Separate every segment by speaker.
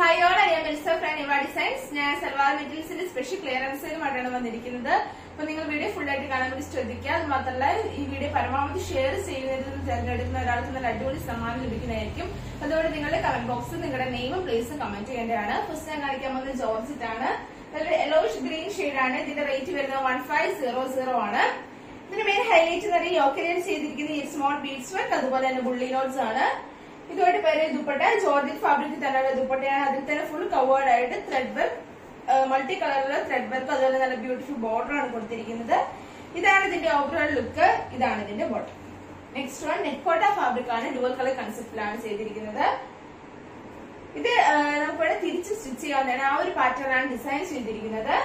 Speaker 1: hi all I am Elsa friend ഇവ designs ഞാൻ salwar മെറ്റീരിയൽസിന്റെ special ക്ലിയറൻസുമായിട്ടാണ് വന്നിരിക്കുന്നത് അപ്പൊ നിങ്ങൾ വീഡിയോ ഫുൾ ആയിട്ട് കാണാൻ വേണ്ടി ശ്രദ്ധിക്കുക അത് മാത്രമല്ല ഈ വീഡിയോ പരമാവധി ഷെയർ ചെയ്യുന്നതിൽ നിന്ന് തിരഞ്ഞെടുക്കുന്ന ഒരാൾക്ക് നല്ല അടിപൊളി സമ്മാനം ലഭിക്കുന്നതായിരിക്കും അതുകൊണ്ട് നിങ്ങളുടെ കമന്റ് ബോക്സിൽ നിങ്ങളുടെ നെയിമും പ്ലേസും കമന്റ് ചെയ്യേണ്ടതാണ് ഫസ്റ്റ് ഞാൻ കാണിക്കാൻ പോകുന്നത് ജോർജറ്റ് ആണ് നല്ലൊരു യെലോയിഷ് ഗ്രീൻ ഷെയ്ഡ് ആണ് ഇതിന്റെ റേറ്റ് വരുന്നത് വൺ ഫൈവ് സീറോ സീറോ ആണ് ഇതിന്റെ മെയിൻ ഹൈലൈറ്റ് എന്ന് പറയുന്നത് യോക്കലിയൻ ചെയ്തിരിക്കുന്ന ഈ സ്മോൾ ബീഡ്സ് വർക്ക് അതുപോലെ തന്നെ ബുള്ളി നോട്ട്സ് ആണ് ഇതുമായിട്ട് പേര് ദുപ്പട്ട ജോർജിൻ ഫാബ്രിക് തന്നെയുള്ള ദുപ്പട്ടയാണ് അതിൽ തന്നെ ഫുൾ കവേർഡ് ആയിട്ട് ത്രെഡ് വർക്ക് മൾട്ടി കളറിലുള്ള ത്രെഡ് വർക്ക് അതുപോലെ നല്ല ബ്യൂട്ടിഫുൾ ബോർഡർ ആണ് കൊടുത്തിരിക്കുന്നത് ഇതാണ് ഇതിന്റെ ഓവറോൾ ലുക്ക് ഇതാണ് ഇതിന്റെ ബോട്ടം നെക്സ്റ്റ് വൺ നെക്കോട്ട ഫാബ്രിക് ആണ് ഡുവൽ കളർ കൺസെപ്റ്റിലാണ് ചെയ്തിരിക്കുന്നത് ഇത് ആ, നമുക്കിവിടെ തിരിച്ച് സ്റ്റിച്ച് ചെയ്യാവുന്നതാണ് ആ ഒരു പാറ്റേൺ ആണ് ഡിസൈൻ ചെയ്തിരിക്കുന്നത്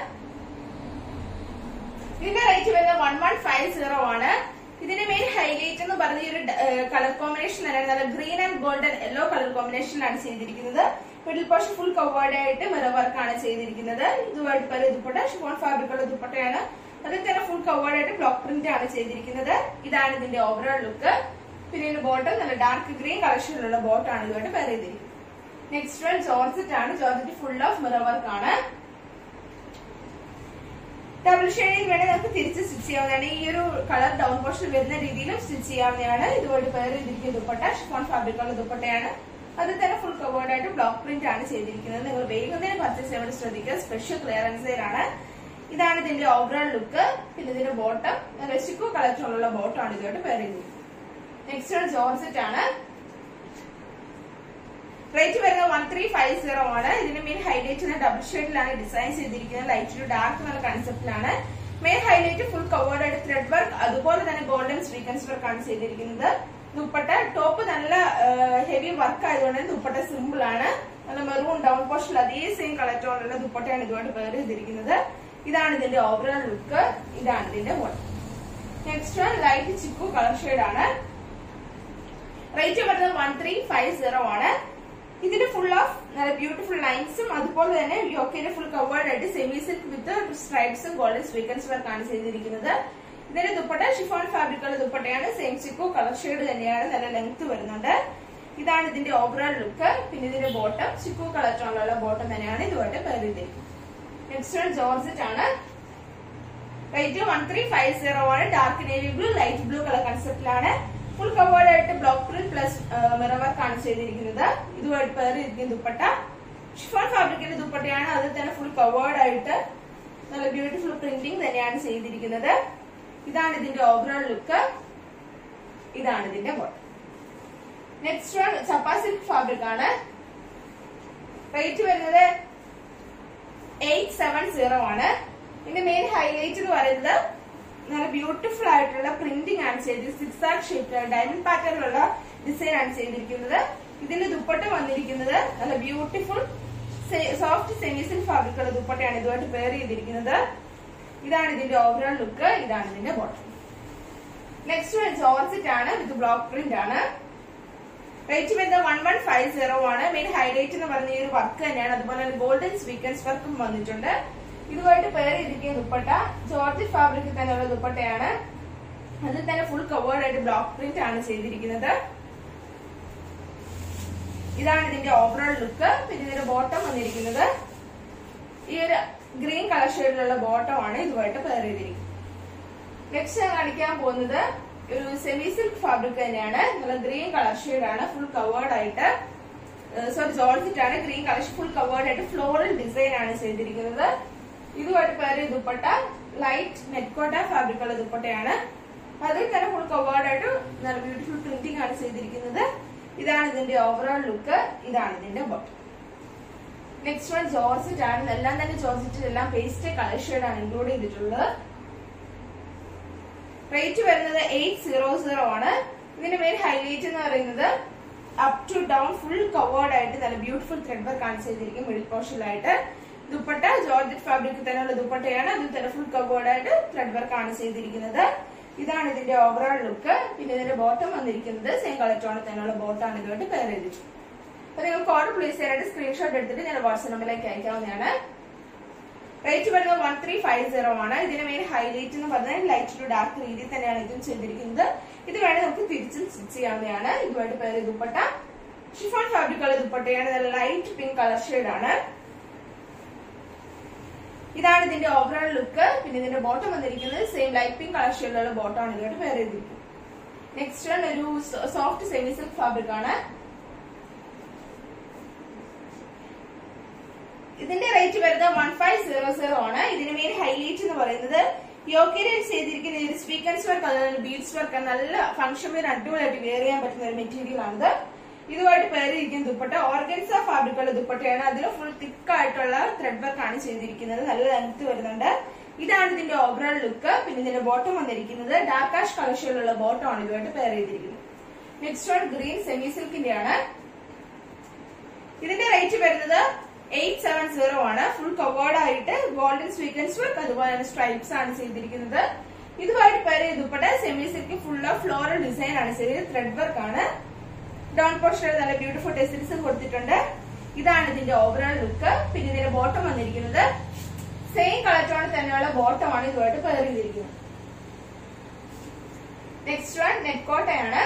Speaker 1: ഇതിന്റെ റേറ്റ് വരുന്നത് വൺ വൺ ഫൈവ് സീറോ ആണ് ഇതിന്റെ മെയിൻ ഹൈലൈറ്റ് എന്ന് പറഞ്ഞ ഈ ഒരു കളർ കോമ്പിനേഷൻ തന്നെയാണ് നല്ല green and golden yellow colour കോമ്പിനേഷനിലാണ് ചെയ്തിരിക്കുന്നത് മിഡിൽ പോർഷൻ ഫുൾ കവേർഡ് ആയിട്ട് മിറർ വർക്ക് ആണ് ചെയ്തിരിക്കുന്നത് ഇതുമായിട്ട് പല ദുപ്പട്ട ഷിഫോൺ ഫാബ്രിക്കുള്ള ദുപ്പട്ടയാണ് അതിൽ തന്നെ ഫുൾ കവേർഡ് ആയിട്ട് ബ്ലോക്ക് പ്രിന്റ് ആണ് ചെയ്തിരിക്കുന്നത് ഇതാണ് ഇതിന്റെ ഓവറോൾ ലുക്ക് പിന്നെ ഇതിന്റെ ബോട്ടം നല്ല ഡാർക്ക് ഗ്രീൻ കളക്ഷനിലുള്ള ബോട്ടാണ് ഇതുമായിട്ട് പേർ ചെയ്തിരിക്കുന്നത് നെക്സ്റ്റ് വൺ ജോർജറ്റ് ആണ് georgette full of mirror work ആണ് ഡബിൾ ഷെയ്ഡിങ് വേണേൽ നമുക്ക് തിരിച്ച് സ്റ്റിച്ച് ചെയ്യാവുന്നതാണ് ഈ ഒരു കളർ ഡൗൺ പോർഷൻ വരുന്ന രീതിയിലും സ്റ്റിച്ച് ചെയ്യാവുന്നതാണ് ഇതുപോലെ പേര് ഇതിരിക്കുന്ന ദുപ്പട്ട ഷിഫോൺ ഫാബ്രിക്കുള്ള ദുപ്പട്ടയാണ് അതിൽ തന്നെ ഫുൾ കവേർഡ് ആയിട്ട് ബ്ലോക്ക് പ്രിന്റ് ആണ് ചെയ്തിരിക്കുന്നത് നിങ്ങൾ വേഗം തന്നെ പർച്ചേസ് ചെയ്യാൻ വേണ്ടി ശ്രദ്ധിക്കുക സ്പെഷ്യൽ ക്ലിയറൻസ് ആണ് ഇതാണ് ഇതിന്റെ ഓവറോൾ ലുക്ക് പിന്നെ ഇതിന്റെ ബോട്ടം റെസിക്കോ കളക്ടറുള്ള ബോട്ടം ആണ് ഇതുമായിട്ട് പേര് ചെയ്തിരിക്കുന്നത് നെക്സ്റ്റ് ജോർജറ്റ് ആണ് റേറ്റ് വരുന്നത് വൺ ത്രീ ഫൈവ് സീറോ ആണ് ഇതിന്റെ മെയിൻ ഹൈലൈറ്റ് ഡബിൾ ഷെയ്ഡിലാണ് ഡിസൈൻ ചെയ്തിരിക്കുന്നത് ലൈറ്റ് ടു ഡാർക്ക് എന്നുള്ള കൺസെപ്റ്റിലാണ് മെയിൻ ഹൈലൈറ്റ് ഫുൾ കവേർഡ് ആയിട്ട് ത്രെഡ് വർക്ക് അതുപോലെ തന്നെ ഗോൾഡൻ സ്വീക്കൻസ് വർക്ക് ആണ് ചെയ്തിരിക്കുന്നത് ദുപ്പട്ട ടോപ്പ് നല്ല ഹെവി വർക്ക് ആയതുകൊണ്ട് തന്നെ ദുപ്പട്ട സിമ്പിൾ ആണ് നല്ല മെറൂൺ ഡൗൺ പോർഷൻ അതേ സെയിം കളർ ടോണുള്ള ദുപ്പട്ടയാണ് ഇതുകൊണ്ട് പേര് ചെയ്തിരിക്കുന്നത് ഇതാണ് ഇതിന്റെ ഓവറോൾ ലുക്ക് ഇതാണ് ഇതിന്റെ bottom next one light chikoo colour shade ആണ് റേറ്റ് വരുന്നത് വൺ ത്രീ ഫൈവ് സീറോ ആണ് ഇതിന് ഫുൾ ഓഫ് നല്ല ബ്യൂട്ടിഫുൾ ലൈൻസും അതുപോലെ തന്നെ യോക്കയിലെ ഫുൾ കവേർഡ് ആയിട്ട് സെമി സിൽക്ക് വിത്ത് സ്ട്രൈപ്സും ഗോൾഡൻ സ്വീക്കൻസ് വർക്കാണ് ചെയ്തിരിക്കുന്നത് ഇതിന്റെ ദുപ്പട്ട ഷിഫോൺ ഫാബ്രിക്കുള്ള ദുപ്പട്ടയാണ് സെയിം ചിക്കോ കളർ ഷെയ്ഡ് തന്നെയാണ് നല്ല ലെങ്ത് വരുന്നുണ്ട് ഇതാണ് ഇതിന്റെ ഓവറോൾ ലുക്ക് പിന്നെ ഇതിന്റെ ബോട്ടം ചിക്കോ കളർ ടോണിലുള്ള ബോട്ടം തന്നെയാണ് ഇതുമായിട്ട് പേര് ചെയ്തിരിക്കുന്നത് നെക്സ്റ്റ് വൺ ജോർജറ്റ് ആണ് rate one three five zero ആണ് dark navy blue light blue colour കൺസെപ്റ്റിലാണ് ഫുൾ കവേർഡ് ആയിട്ട് block print plus mirror work ആണ് ചെയ്തിരിക്കുന്നത് ഇതുമായിട്ട് പേര് ഇരിക്കുന്ന ദുപ്പട്ട ഷിഫോൺ ഫാബ്രിക്കിന്റെ ദുപ്പട്ടയാണ് അതിൽ തന്നെ ഫുൾ കവേർഡ് ആയിട്ട് നല്ല ബ്യൂട്ടിഫുൾ പ്രിന്റിംഗ് തന്നെയാണ് ചെയ്തിരിക്കുന്നത് ഇതാണ് ഇതിന്റെ ഓവറോൾ ലുക്ക് ഇതാണ് ഇതിന്റെ ബോട്ടം നെക്സ്റ്റ് വൺ ചപ്പാ സിൽക്ക് ഫാബ്രിക് ആണ് റേറ്റ് വരുന്നത് എയ്റ്റ് സെവൻ സീറോ ആണ് ഇതിന്റെ മെയിൻ ഹൈലൈറ്റ് എന്ന് പറയുന്നത് നല്ല ബ്യൂട്ടിഫുൾ ആയിട്ടുള്ള പ്രിന്റിംഗ് ആണ് ചെയ്തത് സിക്സ് ആർട്ട് ഷേപ്പ് ഡയമണ്ട് പാറ്റേണിലുള്ള ഡിസൈൻ ആണ് ചെയ്തിരിക്കുന്നത് ഇതിന്റെ ദുപ്പട്ട വന്നിരിക്കുന്നത് നല്ല ബ്യൂട്ടിഫുൾ സോഫ്റ്റ് സെമിസിൽ ഫാബ്രിക്കുള്ള ദുപ്പട്ടയാണ് ഇതുമായിട്ട് പെയർ ചെയ്തിരിക്കുന്നത് ഇതാണ് ഇതിന്റെ ഓവറോൾ ലുക്ക് ഇതാണ് ഇതിന്റെ ബോട്ടം നെക്സ്റ്റ് ജോർജറ്റ് ആണ് വിത്ത് ബ്ലോക്ക് പ്രിന്റ് ആണ് റേറ്റ് വരുന്നത് വൺ വൺ ഫൈവ് സീറോ ആണ് മെയിൻ ഹൈലൈറ്റ് എന്ന് പറഞ്ഞ ഈ ഒരു വർക്ക് തന്നെയാണ് അതുപോലെ തന്നെ ഗോൾഡൻ സ്വീക്കൻസ് വർക്കും വന്നിട്ടുണ്ട് ഇതുമായിട്ട് പേര് ഇരിക്കുന്ന ദുപ്പട്ട ജോർജ് ഫാബ്രിക്കിൽ തന്നെയുള്ള ദുപ്പട്ടയാണ് അതിൽ തന്നെ ഫുൾ കവേർഡ് ആയിട്ട് ബ്ലോക്ക് പ്രിന്റ് ആണ് ചെയ്തിരിക്കുന്നത് ഇതാണ് ഇതിന്റെ ഓവറോൾ ലുക്ക് പിന്നെ ഇതിന്റെ ബോട്ടം വന്നിരിക്കുന്നത് ഈ ഒരു ഗ്രീൻ കളർ ഷെയ്ഡിലുള്ള ബോട്ടം ആണ് ഇതുമായിട്ട് പേർ ചെയ്തിരിക്കുന്നത് നെക്സ്റ്റ് ഞാൻ കാണിക്കാൻ പോകുന്നത് ഒരു സെമി സിൽക്ക് ഫാബ്രിക് തന്നെയാണ് നല്ല ഗ്രീൻ കളർ ഷെയ്ഡ് ആണ് ഫുൾ കവേർഡ് ആയിട്ട് സോറി ജോർജറ്റ് ആണ് ഗ്രീൻ കളർ ഫുൾ കവേർഡ് ആയിട്ട് ഫ്ലോറൽ ഡിസൈൻ ആണ് ചെയ്തിരിക്കുന്നത് ഇതുമായിട്ട് പേര് ദുപ്പട്ട ലൈറ്റ് നെറ്റ്കോട്ട ഫാബ്രിക്കുള്ള ദുപ്പട്ടയാണ് അതിൽ തന്നെ ഫുൾ കവേർഡ് ആയിട്ട് നല്ല ബ്യൂട്ടിഫുൾ പ്രിന്റിംഗ് ആണ് ചെയ്തിരിക്കുന്നത് ഇതാണ് ഇതിന്റെ ഓവറോൾ ലുക്ക് ഇതാണ് ഇതിന്റെ ബോട്ടം നെക്സ്റ്റ് വൺ ജോർജറ്റ് ആണ് എല്ലാം തന്നെ ജോർജറ്റിൽ എല്ലാം പേസ്റ്റ് കളർ ഷെയ്ഡ് ആണ് ഇൻക്ലൂഡ് ചെയ്തിട്ടുള്ളത് റേറ്റ് വരുന്നത് എയ്റ്റ് സീറോ സീറോ ആണ് ഇതിന്റെ മെയിൻ ഹൈലൈറ്റ് എന്ന് പറയുന്നത് up to down full covered ആയിട്ട് നല്ല ബ്യൂട്ടിഫുൾ ത്രെഡ് വർക്ക് ആണ് ചെയ്തിരിക്കും മിഡിൽ പോർഷനിലായിട്ട് ദുപ്പട്ട ജോർജറ്റ് ഫാബ്രിക് തന്നെയുള്ള ദുപ്പട്ടയാണ് അതിൽ തന്നെ ഫുൾ കവേർഡ് ആയിട്ട് ത്രെഡ് വർക്ക് ആണ് ചെയ്തിരിക്കുന്നത് ഇതാണ് ഇതിന്റെ ഓവറോൾ ലുക്ക് പിന്നെ ഇതിന്റെ ബോട്ടം വന്നിരിക്കുന്നത് സെയിം കളർ ടോണിൽ തന്നെയുള്ള ബോട്ടാണ് ഇതുമായിട്ട് പെയർ ചെയ്തിട്ടുള്ളത് അപ്പൊ നിങ്ങൾക്ക് ഓർഡർ പ്ലേസ് ചെയ്യാനായിട്ട് സ്ക്രീൻഷോട്ട് എടുത്തിട്ട് ഞാൻ വാട്സ്ആപ്പ് നമ്പറിലേക്ക് അയക്കാവുന്നതാണ് റേറ്റ് വരുന്നത് വൺ ത്രീ ഫൈവ് സീറോ ആണ് ഇതിന്റെ മെയിൻ ഹൈലൈറ്റ് എന്ന് പറഞ്ഞാൽ ലൈറ്റ് ടു ഡാർക്ക് രീതിയിൽ തന്നെയാണ് ഇതും ചെയ്തിരിക്കുന്നത് ഇത് വേണേൽ നമുക്ക് തിരിച്ചും സ്റ്റിച്ച് ചെയ്യാവുന്നതാണ് ഇതുമായിട്ട് പേര് ദുപ്പട്ട ഷിഫോൺ ഫാബ്രിക്കുള്ള ദുപ്പട്ടയാണ് നല്ല ലൈറ്റ് പിങ്ക് കളർ ഷെയ്ഡാണ് ഇതാണ് ഇതിന്റെ ഓവറോൾ ലുക്ക് പിന്നെ ഇതിന്റെ ബോട്ടം വന്നിരിക്കുന്നത് സെയിം ലൈറ്റ് പിങ്ക് കളർ ഷെയ്ഡിലുള്ള ബോട്ടം ആണ് ഇതുമായിട്ട് വേറെ ചെയ്തിരിക്കുന്നത് നെക്സ്റ്റ് വൺ ഒരു സോഫ്റ്റ് സെമി സിൽക്ക് ഫാബ്രിക് ആണ് ഇതിന്റെ റേറ്റ് വരുന്നത് വൺ ഫൈവ് സീറോ സീറോ ആണ് ഇതിന് മെയിൻ ഹൈലൈറ്റ് എന്ന് പറയുന്നത് യോക്കേരിയിൽ ചെയ്തിരിക്കുന്ന ഈ ഒരു സ്വീക്കൻസ് വർക്ക് അതുപോലെ ബീഡ്സ് വർക്ക് നല്ല ഫംഗ്ഷൻ വെയർ അടിപൊളിയായിട്ട് വെയർ ചെയ്യാൻ പറ്റുന്ന ഒരു മെറ്റീരിയൽ ആണിത് ഇതുമായിട്ട് പേരിയിരിക്കുന്ന ദുപ്പട്ട ഓർഗൻസ ഫാബ്രിക്കുള്ള ദുപ്പട്ടയാണ് അതിൽ ഫുൾ തിക്ക് ആയിട്ടുള്ള ത്രെഡ് വർക്ക് ആണ് ചെയ്തിരിക്കുന്നത് നല്ല ലെങ്ത് വരുന്നുണ്ട് ഇതാണ് ഇതിന്റെ ഓവറോൾ ലുക്ക് പിന്നെ ഇതിന്റെ ബോട്ടം വന്നിരിക്കുന്നത് ഡാർക്ക് ആഷ് കളക്ഷനിലുള്ള ബോട്ടം ആണ് ഇതുമായിട്ട് പെയർ ചെയ്തിരിക്കുന്നത് നെക്സ്റ്റ് വൺ ഗ്രീൻ സെമി സിൽക്കിന്റെ ആണ് ഇതിന്റെ റേറ്റ് വരുന്നത് എയ്റ്റ് സെവൻ സീറോ ആണ് ഫുൾ കവേർഡ് ആയിട്ട് ഗോൾഡൻ സ്വീക്കൻസ് വർക്ക് അതുപോലെ തന്നെ സ്ട്രൈപ്സ് ആണ് ചെയ്തിരിക്കുന്നത് ഇതുമായിട്ട് pair dupatta semi silk full of floral design ആണ് ചെയ്തത് ത്രെഡ് വർക്ക് ആണ് ഡൗൺ പോർഷനിൽ നല്ല ബ്യൂട്ടിഫുൾ ടെസിൽസും കൊടുത്തിട്ടുണ്ട് ഇതാണ് ഇതിന്റെ ഓവറോൾ ലുക്ക് പിന്നെ ഇതിന്റെ ബോട്ടം വന്നിരിക്കുന്നത് സെയിം കളർ ടോണിൽ തന്നെയുള്ള ബോട്ടം ആണ് ഇതുമായിട്ട് പേർ ചെയ്തിരിക്കുന്നത് നെക്സ്റ്റ് വൺ നെക്കോട്ടയാണ്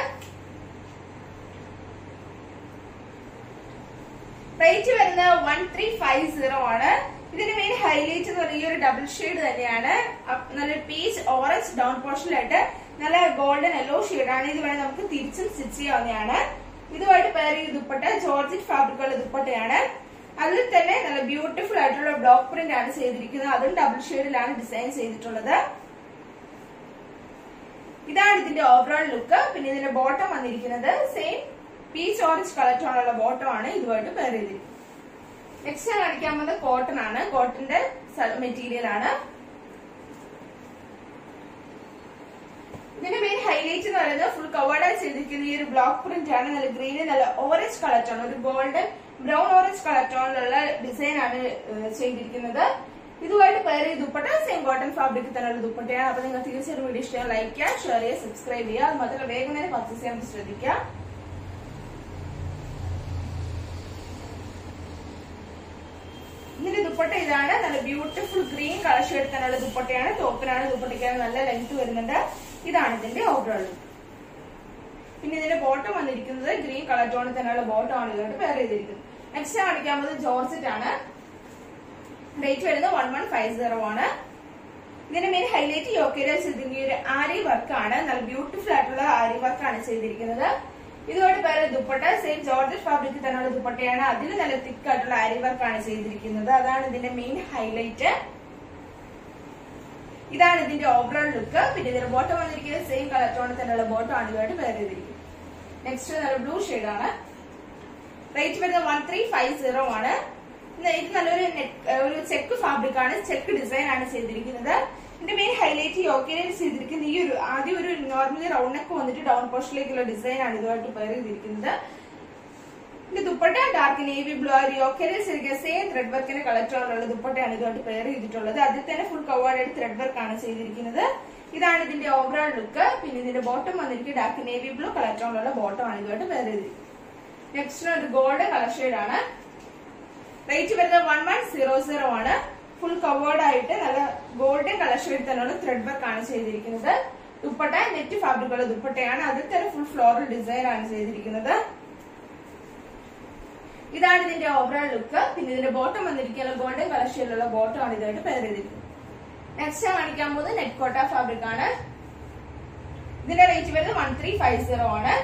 Speaker 1: റേറ്റ് വരുന്നത് വൺ ത്രീ ഫൈവ് സീറോ ആണ് ഇതിന്റെ മെയിൻ ഹൈലൈറ്റ് എന്ന് പറയുന്നത് ഈ ഒരു ഡബിൾ ഷെയ്ഡ് തന്നെയാണ് അപ്പ് നല്ലൊരു പീച്ച് ഓറഞ്ച് ഡൗൺ പോർഷനിലായിട്ട് നല്ല ഗോൾഡൻ യെല്ലോ ആണ് ഇത് വേണേൽ നമുക്ക് തിരിച്ചും സ്റ്റിച്ച് ചെയ്യാവുന്നതാണ് ഇതുമായിട്ട് പേര് ഈ ദുപ്പട്ട ജോർജിറ്റ് ഫാബ്രിക്കുള്ള ദുപ്പട്ടയാണ് അതിൽ തന്നെ നല്ല ബ്യൂട്ടിഫുൾ ആയിട്ടുള്ള ബ്ലോക്ക് പ്രിന്റ് ആണ് ചെയ്തിരിക്കുന്നത് അതും ഡബിൾ ഷെയ്ഡിലാണ് ഡിസൈൻ ചെയ്തിട്ടുള്ളത് ഇതാണ് ഇതിന്റെ ഓവറോൾ ലുക്ക് പിന്നെ ഇതിന്റെ ബോട്ടം വന്നിരിക്കുന്നത് സെയിം പീച്ച് ഓറഞ്ച് കളർ ടോണുള്ള ബോട്ടം ആണ് ഇതുമായിട്ട് പെയർ ചെയ്തിരിക്കുന്നത് നെക്സ്റ്റ് ഞാൻ കാണിക്കാൻ പോകുന്നത് കോട്ടൺ ആണ് കോട്ടന്റെ മെറ്റീരിയൽ ആണ് ഇതിന്റെ മെയിൻ ഹൈലൈറ്റ് എന്ന് പറയുന്നത് ഫുൾ കവേർഡ് ചെയ്തിരിക്കുന്ന ഈ ഒരു ബ്ലോക്ക് പ്രിന്റ് ആണ് നല്ല ഗ്രീന് നല്ല ഓറഞ്ച് കളർ ടോൺ ഒരു ഗോൾഡൻ ബ്രൗൺ ഓറഞ്ച് കളർ ടോണിലുള്ള ഡിസൈൻ ആണ് ഏഹ്, ചെയ്തിരിക്കുന്നത് ഇതുമായിട്ട് pair dupatta same cotton fabric തന്നെയുള്ള ദുപ്പട്ടയാണ് അപ്പൊ നിങ്ങൾ തീർച്ചയായിട്ടും വീഡിയോ ഇഷ്ടം ലൈക്ക് ചെയ്യുക ഷെയർ ചെയ്യുക സബ്സ്ക്രൈബ് ചെയ്യുക അത് മാത്രമല്ല വേഗം തന്നെ പർച്ചേസ് ചെയ്യാൻ വേണ്ടി ശ്രദ്ധിക്കുക ഇതിന്റെ ദുപ്പട്ട ഇതാണ് നല്ല ബ്യൂട്ടിഫുൾ ഗ്രീൻ കളർ ഷെയ്ഡ് തന്നെയുള്ള ദുപ്പട്ടയാണ് ടോപ്പിനാണ് ദുപ്പട്ടയ്ക്കാണ് നല്ല ലെങ്ത് വരുന്നുണ്ട് ഇതാണ് ഇതിന്റെ ഓവറോൾ ലുക്ക് പിന്നെ ഇതിന്റെ ബോട്ടം വന്നിരിക്കുന്നത് ഗ്രീൻ കളർ ടോണിൽ തന്നെയുള്ള ബോട്ടം ആണ് ഇതുകൊണ്ട് പെയർ ചെയ്തിരിക്കുന്നത് നെക്സ്റ്റ് കാണിക്കാൻ പോകുന്നത് ജോർജറ്റ് ആണ് റേറ്റ് വരുന്നത് വൺ വൺ ഫൈവ് സീറോ ആണ് ഇതിന്റെ മെയിൻ ഹൈലൈറ്റ് യോക്കേര ചെയ്തിരിക്കുന്ന ഈ ഒരു ആരി വർക്ക് ആണ് നല്ല ബ്യൂട്ടിഫുൾ ആയിട്ടുള്ള ആരി വർക്ക് ആണ് ചെയ്തിരിക്കുന്നത് ഇതുമായിട്ട് pair dupatta same georgette fabric തന്നെയുള്ള ദുപ്പട്ടയാണ് അതിൽ നല്ല തിക്ക് ആയിട്ടുള്ള ആരി വർക്ക് ആണ് ചെയ്തിരിക്കുന്നത് അതാണ് ഇതിന്റെ മെയിൻ ഹൈലൈറ്റ് ഇതാണ് ഇതിന്റെ ഓവറോൾ ലുക്ക് പിന്നെ ഇതിന്റെ ബോട്ടം വന്നിരിക്കുന്നത് സെയിം കളർ ടോണിൽ തന്നെയുള്ള ബോട്ടം ആണ് ഇതുമായിട്ട് പേര് ചെയ്തിരിക്കുന്നത് നെക്സ്റ്റ് നല്ല ബ്ലൂ ഷെയ്ഡ് ആണ് റേറ്റ് വരുന്നത് വൺ ത്രീ ഫൈവ് സീറോ ആണ് ഇത് ഇത് നല്ലൊരു നെറ്റ് ഒരു ചെക്ക് ഫാബ്രിക് ആണ് ചെക്ക് ഡിസൈൻ ആണ് ചെയ്തിരിക്കുന്നത് ഇതിന്റെ മെയിൻ ഹൈലൈറ്റ് യോക്കേരിയിൽ ചെയ്തിരിക്കുന്ന ഈ ഒരു ആദ്യം ഒരു നോർമലി റൗണ്ട് നെക്ക് വന്നിട്ട് ഡൗൺ പോസ്റ്റിലേക്കുള്ള ഡിസൈൻ ആണ് ഇതുമായിട്ട് പേർ ചെയ്തിരിക്കുന്നത് ഇത് ദുപ്പട്ട ഡാർക്ക് നേവി ബ്ലൂ ആ ഒരു യോക്കേരിയിൽ ചെയ്തിരിക്കുന്ന സെയിം ത്രെഡ് വർക്കിന്റെ കളർ ടോണിലുള്ള ദുപ്പട്ടയാണ് ഇതുമായിട്ട് പെയർ ചെയ്തിട്ടുള്ളത് അതിൽ തന്നെ ഫുൾ കവേർഡ് ത്രെഡ് വർക്ക് ആണ് ചെയ്തിരിക്കുന്നത് ഇതാണ് ഇതിന്റെ ഓവറോൾ ലുക്ക് പിന്നെ ഇതിന്റെ ബോട്ടം വന്നിരിക്കും ഡാർക്ക് നേവി ബ്ലൂ കളർ ടോണിലുള്ള ബോട്ടം ആണ് ഇതുമായിട്ട് പെയർ ചെയ്തിരിക്കുന്നത് നെക്സ്റ്റ് ഒരു ഗോൾഡ് കളർ ഷെയ്ഡ് ആണ് റേറ്റ് വരുന്നത് വൺ വൺ സീറോ സീറോ ആണ് ഫുൾ കവേർഡ് ആയിട്ട് നല്ല ഗോൾഡൻ കളർ ഷെയ്ഡ് തന്നെയുള്ള ത്രെഡ് വർക്ക് ആണ് ചെയ്തിരിക്കുന്നത് ദുപ്പട്ട നെറ്റ് ഫാബ്രിക്കുള്ള ദുപ്പട്ടയാണ് അതിൽ തന്നെ ഫുൾ ഫ്ലോറൽ ഡിസൈൻ ആണ് ചെയ്തിരിക്കുന്നത് ഇതാണ് ഇതിന്റെ ഓവറോൾ ലുക്ക് പിന്നെ ഇതിന്റെ ബോട്ടം വന്നിരിക്കുന്ന ഗോൾഡൻ കളർ ഷെയ്ഡിലുള്ള ബോട്ടം ആണ് ഇതായിട്ട് പെയർ ചെയ്തിരിക്കുന്നത് നെക്സ്റ്റ് കാണിക്കാൻ പോകുന്നത് നെറ്റ് കോട്ട ഫാബ്രിക് ആണ് ഇതിന്റെ റേറ്റ് വരുന്നത് വൺ ത്രീ ഫൈവ് സീറോ ആണ്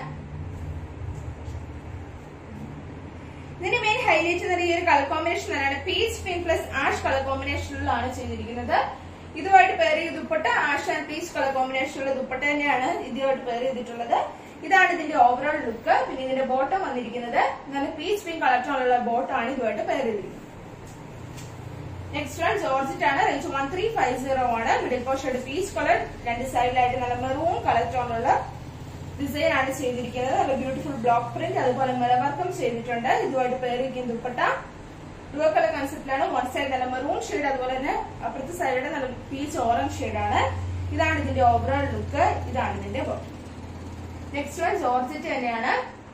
Speaker 1: ഇതിന്റെ മെയിൻ ഹൈലൈറ്റ് എന്ന് പറയുന്ന ഈ ഒരു കളർ കോമ്പിനേഷൻ തന്നെയാണ് peach pink plus ash colour കോമ്പിനേഷനിലാണ് ചെയ്തിരിക്കുന്നത് ഇതുമായിട്ട് പേർ ചെയ്ത് dupatta ash and peach colour കോമ്പിനേഷനുള്ള ദുപ്പട്ട തന്നെയാണ് ഇതുമായിട്ട് പേർ ചെയ്തിട്ടുള്ളത് ഇതാണ് ഇതിന്റെ ഓവറോൾ ലുക്ക് പിന്നെ ഇതിന്റെ ബോട്ടം വന്നിരിക്കുന്നത് നല്ല പീച്ച് പിങ്ക് കളർ ടോണുള്ള ബോട്ടം ആണ് ഇതുമായിട്ട് പേർ ചെയ്തിരിക്കുന്നത് നെക്സ്റ്റ് വൺ ജോർജറ്റ് ആണ് range one three five zero ആണ് മിഡിൽ പോർഷൻ പീച്ച് കളർ രണ്ട് സൈഡിലായിട്ട് നല്ല മെറൂൺ കളർ ടോണുള്ള ഡിസൈൻ ആണ് ചെയ്തിരിക്കുന്നത് നല്ല ബ്യൂട്ടിഫുൾ ബ്ലോക്ക് പ്രിന്റ് അതുപോലെ മെലവർക്കം ചെയ്തിട്ടുണ്ട് ഇതുമായിട്ട് പേരിരിക്കുന്ന ദുപ്പട്ട ഡുവ കളർ കൺസെപ്റ്റിലാണ് വൺ സൈഡ് നല്ല മെറൂൺ ഷെയ്ഡ് അതുപോലെ തന്നെ അപ്പുറത്തെ സൈഡ് നല്ല പീച്ച് ഓറഞ്ച് ഷെയ്ഡ് ആണ് ഇതാണ് ഇതിന്റെ ഓവറോൾ ലുക്ക് ഇതാണ് ഇതിന്റെ ബോട്ടം നെക്സ്റ്റ് വൺ ജോർജറ്റ് തന്നെയാണ്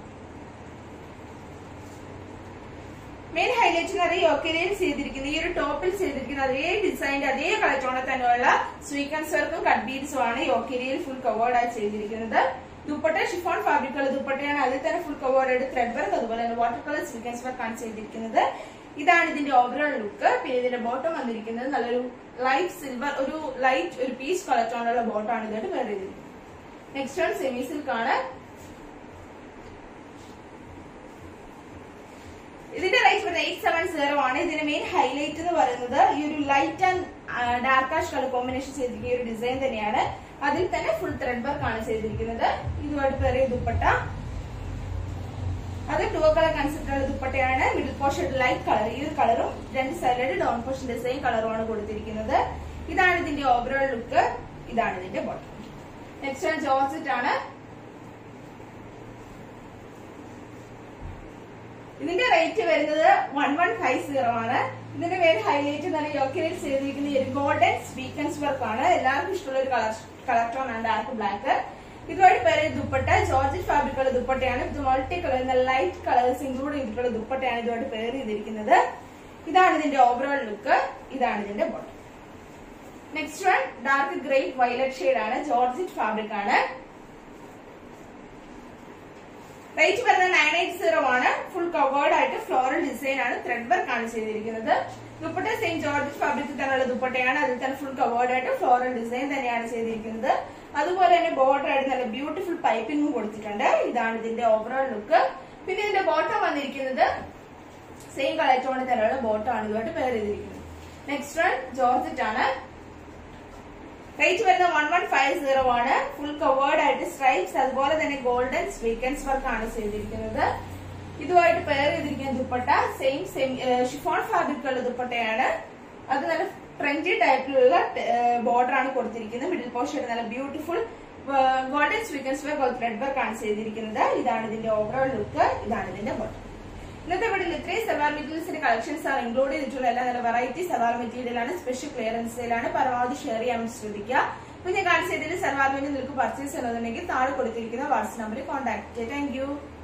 Speaker 1: മെയിൻ ഹൈലൈറ്റ് എന്ന് പറയുന്നത് യോക്കരയിൽ ചെയ്തിരിക്കുന്ന ഈ ഒരു ടോപ്പിൽ ചെയ്തിരിക്കുന്ന അതേ ഡിസൈൻ്റെ അതേ കളർ ടോണിൽ തന്നെയുള്ള സ്വീക്കൻസ് വർക്കും കട്ട് ബീഡ്സും ആണ് യോക്കരയിൽ ഫുൾ കവേർഡ് ആയി ചെയ്തിരിക്കുന്നത് ദുപ്പട്ട ഷിഫോൺ ഫാബ്രിക്കുള്ള ദുപ്പട്ടയാണ് അതിൽ തന്നെ ഫുൾ കവേർഡ് ത്രെഡ് വർക്ക് അതുപോലെ തന്നെ വാട്ടർ കളർ സീക്വൻസ് വർക്ക് ആണ് ചെയ്തിരിക്കുന്നത് ഇതാണ് ഇതിന്റെ ഓവറോൾ ലുക്ക് പിന്നെ ഇതിന്റെ ബോട്ടം വന്നിരിക്കുന്നത് നല്ലൊരു ലൈറ്റ് സിൽവർ ഒരു ലൈറ്റ് ഒരു പീച്ച് കളർ ടോണുള്ള ബോട്ടമാണ് ഇതായിട്ട് വേറെ ചെയ്തിരിക്കുന്നത് നെക്സ്റ്റ് വൺ സെമി സിൽക്ക് ആണ് ഇതിന്റെ റേറ്റ് വരുന്നത് എയ്റ്റ് സെവൻ സീറോ ആണ് ഇതിന്റെ മെയിൻ ഹൈലൈറ്റ് എന്ന് പറയുന്നത് ഈ ഒരു light and dark ash colour combination ചെയ്തിരിക്കുന്ന ഈ ഒരു ഡിസൈൻ തന്നെയാണ് അതിൽ തന്നെ ഫുൾ ത്രെഡ് വർക്ക് ആണ് ചെയ്തിരിക്കുന്നത് ഇതുമായിട്ട് വേറെ ദുപ്പട്ട അത് ടു കളർ കൺസെപ്റ്റ് ഉള്ള ദുപ്പട്ടയാണ് മിഡിൽ പോർഷൻ ലൈറ്റ് കളർ ഈ ഒരു കളറും രണ്ട് സൈഡിലായിട്ട് ഡൗൺ പോർഷൻ ഡിസൈൻ കളറുമാണ് കൊടുത്തിരിക്കുന്നത് ഇതാണ് ഇതിന്റെ ഓവറോൾ ലുക്ക് ഇതാണ് ഇതിന്റെ ബോട്ടം നെക്സ്റ്റ് വൺ ജോർജറ്റ് ആണ് ഇതിന്റെ റേറ്റ് വരുന്നത് വൺ വൺ ഫൈവ് സീറോ ആണ് ഇതിന്റെ പേര് ഹൈലൈറ്റ് നല്ല യോക്കിനിൽ ചെയ്തിരിക്കുന്ന ഈ ഒരു ഗോൾഡൻ സ്വീക്കൻസ് വർക്ക് ആണ് എല്ലാവർക്കും ഇഷ്ടമുള്ള ഒരു കളർ കളർ ടോൺ ആണ് ഡാർക്ക് ബ്ലാക്ക് ഇതുമായിട്ട് പേര് ദുപ്പട്ട ജോർജറ്റ് ഫാബ്രിക്കുള്ള ദുപ്പട്ടയാണ് ഇത് multi colour light colours include ചെയ്തിട്ടുള്ള ദുപ്പട്ടയാണ് ഇതുമായിട്ട് പേര് ചെയ്തിരിക്കുന്നത് ഇതാണ് ഇതിന്റെ ഓവറോൾ ലുക്ക് ഇതാണ് ഇതിന്റെ bottom next one dark grape violet shade ആണ് ജോർജറ്റ് ഫാബ്രിക് ആണ് റേറ്റ് വരുന്നത് നയൻ എയ്റ്റ് സീറോ ആണ് ഫുൾ കവേർഡ് ആയിട്ട് ഫ്ലോറൽ ഡിസൈൻ ആണ് ത്രെഡ് വർക്ക് ആണ് ചെയ്തിരിക്കുന്നത് ദുപ്പട്ട സെയിം ജോർജ് ഫാബ്രിക് തന്നെയുള്ള ദുപ്പട്ടയാണ് അതിൽ തന്നെ ഫുൾ കവേർഡ് ആയിട്ട് ഫ്ലോറൽ ഡിസൈൻ തന്നെയാണ് ചെയ്തിരിക്കുന്നത് അതുപോലെ തന്നെ ബോർഡർ ആയിട്ട് നല്ല ബ്യൂട്ടിഫുൾ പൈപ്പിംഗും കൊടുത്തിട്ടുണ്ട് ഇതാണ് ഇതിന്റെ ഓവറോൾ ലുക്ക് പിന്നെ ഇതിന്റെ ബോട്ടം വന്നിരിക്കുന്നത് സെയിം കളർ ടോണിൽ തന്നെയുള്ള ബോട്ടം ആണ് ഇതുമായിട്ട് പേർ ചെയ്തിരിക്കുന്നത് നെക്സ്റ്റ് വൺ ജോർജറ്റ് ആണ് റേറ്റ് വരുന്നത് വൺ വൺ ഫൈവ് സീറോ ആണ് ഫുൾ കവേർഡ് ആയിട്ട് സ്ട്രൈപ്സ് അതുപോലെ തന്നെ ഗോൾഡൻ സ്വീക്കൻസ് വർക്ക് ആണ് ചെയ്തിരിക്കുന്നത് ഇതുമായിട്ട് പെയർ ചെയ്തിരിക്കുന്ന ദുപ്പട്ട സെയിം സെയിം ഷിഫോൺ ഫാബ്രിക്കുള്ള ദുപ്പട്ടയാണ് അത് നല്ല ട്രെൻഡി ടൈപ്പിലുള്ള ബോർഡർ ആണ് കൊടുത്തിരിക്കുന്നത് മിഡിൽ പോർഷൻ നല്ല beautiful golden sequins work thread work ആണ് ചെയ്തിരിക്കുന്നത് ഇതാണ് ഇതിന്റെ ഓവറോൾ ലുക്ക് ഇതാണ് ഇതിന്റെ ബോട്ടം ഇന്നത്തെ വീഡിയോയിൽ ഇത്രയും സവാർ മെറ്റീരിയൽസിന്റെ കളക്ഷൻസ് ആണ് ഇൻക്ലൂഡ് ചെയ്തിട്ടുള്ള എല്ലാ നല്ല വെറൈറ്റി സവാർ മെറ്റീരിയൽ ആണ് സ്പെഷ്യൽ ക്ലിയറൻസ് സെയിലാണ് പരമാവധി ഷെയർ ചെയ്യാൻ വേണ്ടി ശ്രദ്ധിക്കുക അപ്പൊ ഞാൻ കാണിച്ച ഇതിൽ സൽവാർ മെറ്റീരിയൽ നിങ്ങൾക്ക് പർച്ചേസ് ചെയ്യണമെന്നുണ്ടെങ്കിൽ താഴെ കൊടുത്തിരിക്കുന്ന വാട്സ്ആപ്പ് നമ്പറിൽ കോൺടാക്ട് ചെയ്യുക താങ്ക്